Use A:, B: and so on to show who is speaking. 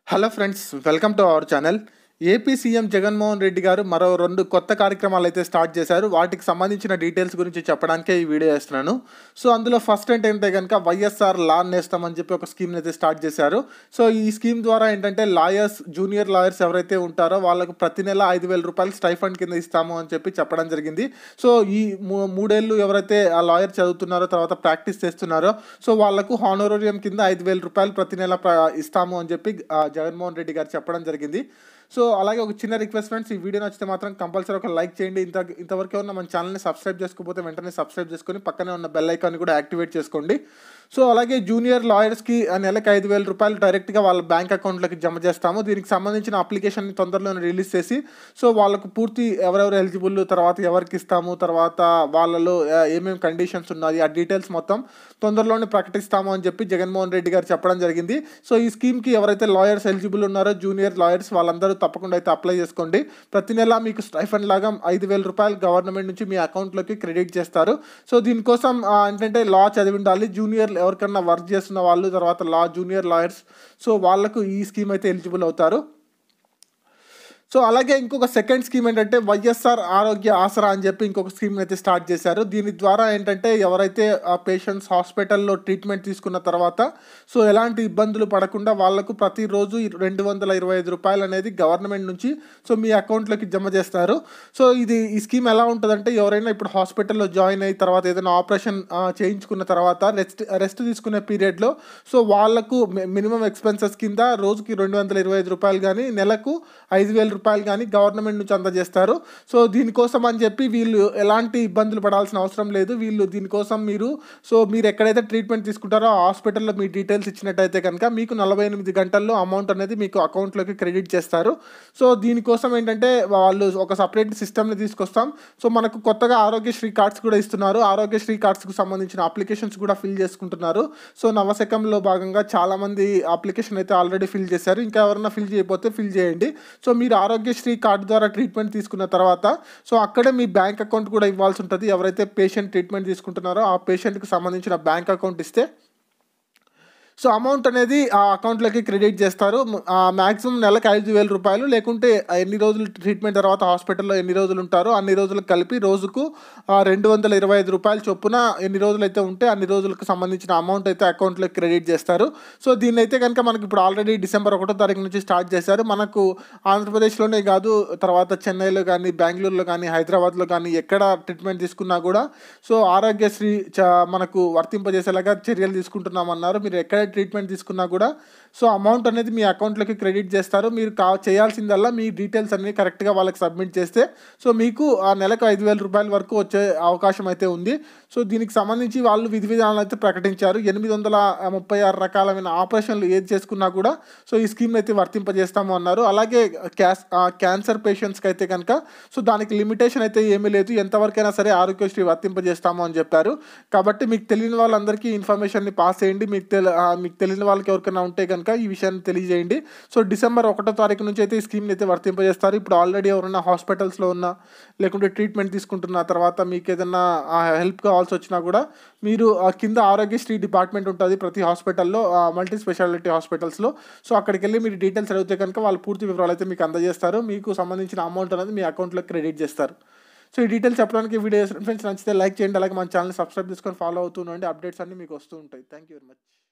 A: hello friends welcome to our channel AP CM Jaganmohan Reddy garu మరో రెండు కొత్త కార్యక్రమాలు అయితే స్టార్ట్ చేశారు వాటికి సంబంధించిన డీటెయిల్స్ గురించి చెప్పడానికే ఈ వీడియో చేస్తున్నాను సో అందులో ఫస్ట్ ఏంటంటే కనుక వైఎస్ఆర్ లాన్ నేస్తామని చెప్పి ఒక స్కీమ్ అయితే స్టార్ట్ చేశారు సో ఈ స్కీమ్ ద్వారా ఏంటంటే లాయర్స్ జూనియర్ లాయర్స్ ఎవరైతే ఉంటారో వాళ్ళకు ప్రతి నెల ఐదు వేల రూపాయలు స్టైఫండ్ కింద ఇస్తాము అని చెప్పి చెప్పడం జరిగింది సో ఈ మూ- మూడేళ్ళు ఎవరైతే ఆ లాయర్ చదువుతున్నారో తర్వాత ప్రాక్టీస్ చేస్తున్నారో సో వాళ్ళకు హానోరోరియం కింద ఐదు వేల రూపాయలు ప్రతి నెల ప్ర- ఇస్తాము అని చెప్పి ఆ, జగన్మోహన్ రెడ్డి గారు చెప్పడం జరిగింది సో అలాగే ఒక చిన్న రిక్వెస్ట్ ఫ్రెండ్స్ ఈ వీడియో నచ్చితే మాత్రం కంపల్సరీ ఒక లైక్ చేయండి ఇంత ఇంతవరకు ఉన్న మన ఛానల్ని సబ్స్క్రైబ్ చేసుకోకపోతే వెంటనే సబ్స్క్రైబ్ చేసుకొని పక్కనే ఉన్న బెల్ ఐకాన్ కూడా యాక్టివేట్ చేసుకోండి సో అలాగే జూనియర్ లాయర్స్కి నెలకు ఐదు వేల రూపాయలు డైరెక్ట్గా వాళ్ళ బ్యాంక్ అకౌంట్లోకి జమ చేస్తాము దీనికి సంబంధించిన అప్లికేషన్ తొందరలోనే రిలీజ్ చేసి సో వాళ్ళకు పూర్తి ఎవరెవరు ఎలిజిబుల్ తర్వాత ఎవరికి ఇస్తాము తర్వాత వాళ్ళలో ఆ, ఏమేమి కండిషన్స్ ఉన్నాయి ఆ డీటెయిల్స్ మొత్తం తొందరలోనే ప్రకటిస్తాము అని చెప్పి జగన్మోహన్ రెడ్డి గారు చెప్పడం జరిగింది సో ఈ స్కీమ్కి ఎవరైతే లాయర్స్ ఎలిజిబుల్ ఉన్నారో జూనియర్ లాయర్స్ వాళ్ళందరూ తప్పకుండా అయితే అప్లై చేసుకోండి ప్రతి నెల మీకు స్టైఫండ్ లాగా ఐదు వేల రూపాయలు గవర్నమెంట్ నుంచి మీ అకౌంట్లోకి క్రెడిట్ చేస్తారు సో దీనికోసం ఆ, ఏంటంటే లా చదివి ఉండాలి జూనియర్ ఎవరికన్నా వర్క్ చేస్తున్న వాళ్ళు తర్వాత లా జూనియర్ లాయర్స్ సో వాళ్ళకు ఈ స్కీమ్ అయితే ఎలిజిబుల్ అవుతారు సో అలాగే ఇంకొక సెకండ్ స్కీమ్ ఏంటంటే వైఎస్ఆర్ ఆరోగ్య ఆసరా అని చెప్పి ఇంకొక స్కీమ్ అయితే స్టార్ట్ చేశారు దీని ద్వారా ఏంటంటే ఎవరైతే ఆ పేషెంట్స్ హాస్పిటల్లో ట్రీట్మెంట్ తీసుకున్న తర్వాత సో ఎలాంటి ఇబ్బందులు పడకుండా వాళ్ళకు ప్రతిరోజు రెండు వందల ఇరవై ఐదు రూపాయలు అనేది గవర్నమెంట్ నుంచి సో మీ అకౌంట్లోకి జమ చేస్తారు సో ఇది ఈ స్కీమ్ ఎలా ఉంటుందంటే ఎవరైనా ఇప్పుడు హాస్పిటల్లో జాయిన్ అయిన తర్వాత ఏదైనా ఆపరేషన్ ఆ, చేయించుకున్న తర్వాత రెస్ట్ రెస్ట్ తీసుకునే పీరియడ్లో సో వాళ్ళకు మినిమం ఎక్స్పెన్సెస్ కింద రోజుకి రెండు వందల ఇరవై ఐదు రూపాయలు కానీ నెలకు ఐదు వేల రూపాయలు కానీ గవర్నమెంట్ నుంచి అందజేస్తారు సో దీనికోసం అని చెప్పి వీళ్ళు ఎలాంటి ఇబ్బందులు పడాల్సిన అవసరం లేదు వీళ్ళు దీనికోసం మీరు సో మీరు ఎక్కడైతే ట్రీట్మెంట్ తీసుకుంటారో ఆ హాస్పిటల్లో మీ డీటెయిల్స్ ఇచ్చినట్టయితే కనుక మీకు నలభై ఎనిమిది గంటల్లో అమౌంట్ అనేది మీకు అకౌంట్లోకి క్రెడిట్ చేస్తారు సో దీనికోసం ఏంటంటే వాళ్ళు ఒక సపరేట్ సిస్టమ్ని తీసుకొస్తాం సో మనకు కొత్తగా ఆరోగ్యశ్రీ కార్డ్స్ కూడా ఇస్తున్నారు ఆరోగ్యశ్రీ కార్డ్స్కి సంబంధించిన అప్లికేషన్స్ కూడా ఫిల్ చేసుకుంటున్నారు సో నవశకంలో భాగంగా చాలామంది అప్లికేషన్ అయితే ఆల్రెడీ ఫిల్ చేశారు ఇంకా ఎవరైనా ఫిల్ చేయకపోతే ఫిల్ చేయండి సో మీరు ఆరోగ్యశ్రీ కార్డు ద్వారా ట్రీట్మెంట్ తీసుకున్న తర్వాత సో అక్కడే మీ బ్యాంక్ అకౌంట్ కూడా ఇవ్వాల్సి ఉంటుంది ఎవరైతే పేషెంట్ ట్రీట్మెంట్ తీసుకుంటున్నారో ఆ పేషెంట్కి సంబంధించిన బ్యాంక్ అకౌంట్ ఇస్తే సో అమౌంట్ అనేది ఆ అకౌంట్లోకి క్రెడిట్ చేస్తారు మ్యాక్సిమం నెలకు ఐదు వేల రూపాయలు లేకుంటే ఎన్ని రోజులు ట్రీట్మెంట్ తర్వాత హాస్పిటల్లో ఎన్ని రోజులు ఉంటారో అన్ని రోజులకు కలిపి రోజుకు రెండు వందల ఇరవై ఐదు రూపాయలు చొప్పున ఎన్ని రోజులు అయితే ఉంటే అన్ని రోజులకు సంబంధించిన అమౌంట్ అయితే అకౌంట్లోకి క్రెడిట్ చేస్తారు సో దీన్ని అయితే కనుక మనకి ఇప్పుడు ఆల్రెడీ డిసెంబర్ ఒకటో తారీఖు నుంచి స్టార్ట్ చేశారు మనకు ఆంధ్రప్రదేశ్లోనే కాదు తర్వాత చెన్నైలో కానీ బెంగళూరులో కానీ హైదరాబాద్లో కానీ ఎక్కడ ట్రీట్మెంట్ తీసుకున్నా కూడా సో ఆరోగ్యశ్రీ చ మనకు వర్తింపజేసేలాగా చర్యలు తీసుకుంటున్నామన్నారు మీరు ఎక్కడ ట్రీట్మెంట్ తీసుకున్నా కూడా సో అమౌంట్ అనేది మీ అకౌంట్లోకి క్రెడిట్ చేస్తారు మీరు కా చేయాల్సిందల్లా మీ డీటెయిల్స్ అన్ని కరెక్ట్గా వాళ్ళకి సబ్మిట్ చేస్తే సో మీకు ఆ నెలకు ఐదు వేల రూపాయల వరకు వచ్చే అవకాశం అయితే ఉంది సో దీనికి సంబంధించి వాళ్ళు విధి విధానాలు అయితే ప్రకటించారు ఎనిమిది వందల ముప్పై ఆరు రకాలైన ఆపరేషన్లు ఏది చేసుకున్నా కూడా సో ఈ స్కీమ్ అయితే వర్తింపజేస్తాము అన్నారు అలాగే క్యాస్ క్యాన్సర్ పేషెంట్స్కి అయితే కనుక సో దానికి లిమిటేషన్ అయితే ఏమీ లేదు ఎంతవరకైనా సరే ఆరోగ్యశ్రీ వర్తింపజేస్తాము అని చెప్పారు కాబట్టి మీకు తెలియని వాళ్ళందరికీ ఇన్ఫర్మేషన్ని పాస్ చేయండి మీకు తెలి ఆ, మీకు తెలియని వాళ్ళకి ఎవరికైనా ఉంటే కనుక ఈ విషయాన్ని తెలియజేయండి సో డిసెంబర్ ఒకటో తారీఖు నుంచి అయితే ఈ స్కీమ్ని అయితే వర్తింపజేస్తారు ఇప్పుడు ఆల్రెడీ ఎవరైనా హాస్పిటల్స్లో ఉన్నా లేకుంటే ట్రీట్మెంట్ తీసుకుంటున్న తర్వాత మీకు ఏదైనా హెల్ప్ కావాల్సి వచ్చినా కూడా మీరు ఆ కింద ఆరోగ్యశ్రీ డిపార్ట్మెంట్ ఉంటుంది ప్రతి హాస్పిటల్లో మల్టీ స్పెషాలిటీ హాస్పిటల్స్లో సో అక్కడికి వెళ్ళి మీరు డీటెయిల్స్ అడిగితే కనుక వాళ్ళు పూర్తి వివరాలు అయితే మీకు అందజేస్తారు మీకు సంబంధించిన అమౌంట్ అనేది మీ అకౌంట్లో క్రెడిట్ చేస్తారు సో ఈ డీటెయిల్స్ చెప్పడానికి వీడియో ఫ్రెండ్స్ నచ్చితే లైక్ చేయండి అలాగే మన ఛానల్ సబ్స్క్రైబ్ చేసుకొని ఫాలో అవుతూ ఉండండి అప్డేట్స్ అన్నీ మీకు వస్తూ ఉంటాయి థ్యాంక్ యూ వెరీ మచ్